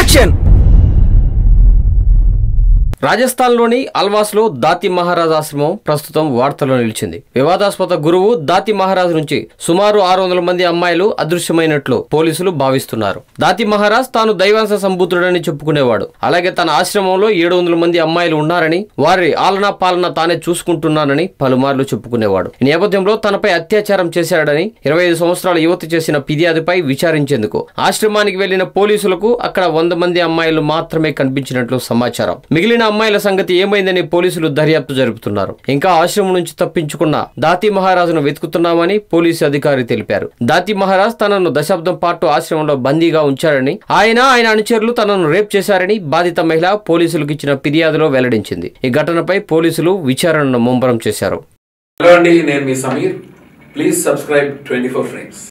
action రాజస్థాన్లోని అల్వాస్లో దాతి మహారాజ్ ఆశ్రమం ప్రస్తుతం వార్తల్లో నిలిచింది వివాదాస్పద గురువు దాతి మహారాజ్ నుంచి సుమారు ఆరు వందల మంది అమ్మాయిలు అదృశ్యమైనట్లు పోలీసులు భావిస్తున్నారు దాతి మహారాజ్ తాను దైవాంశ సంబూతుడని చెప్పుకునేవాడు అలాగే తన ఆశ్రమంలో ఏడు వందల మంది అమ్మాయిలు ఉన్నారని వారి ఆలనా పాలన తానే చూసుకుంటున్నానని పలుమార్లు చెప్పుకునేవాడు ఈ నేపథ్యంలో తనపై అత్యాచారం చేశాడని ఇరవై ఐదు సంవత్సరాల యువతి చేసిన ఫిర్యాదుపై విచారించేందుకు ఆశ్రమానికి వెళ్లిన పోలీసులకు అక్కడ వంద మంది అమ్మాయిలు మాత్రమే కనిపించినట్లు సమాచారం మిగిలిన అమ్మాయిల సంగతి ఏమైందని పోలీసులు దర్యాప్తు జరుపుతున్నారు ఇంకా ఆశ్రమం నుంచి తప్పించుకున్న దాతి మహారాజును వెతుకుతున్నామని పోలీసు అధికారి తెలిపారు దాతి మహారాజ్ తనను దశాబ్దం పాటు ఆశ్రమంలో బందీగా ఉంచారని ఆయన ఆయన అనుచరులు తనను రేప్ చేశారని బాధిత మహిళ పోలీసులకు ఇచ్చిన ఫిర్యాదులో వెల్లడించింది ఈ ఘటనపై పోలీసులు విచారణను ముమ్మరం చేశారు హలో అండి నేను మీ Sameer please subscribe twenty four frames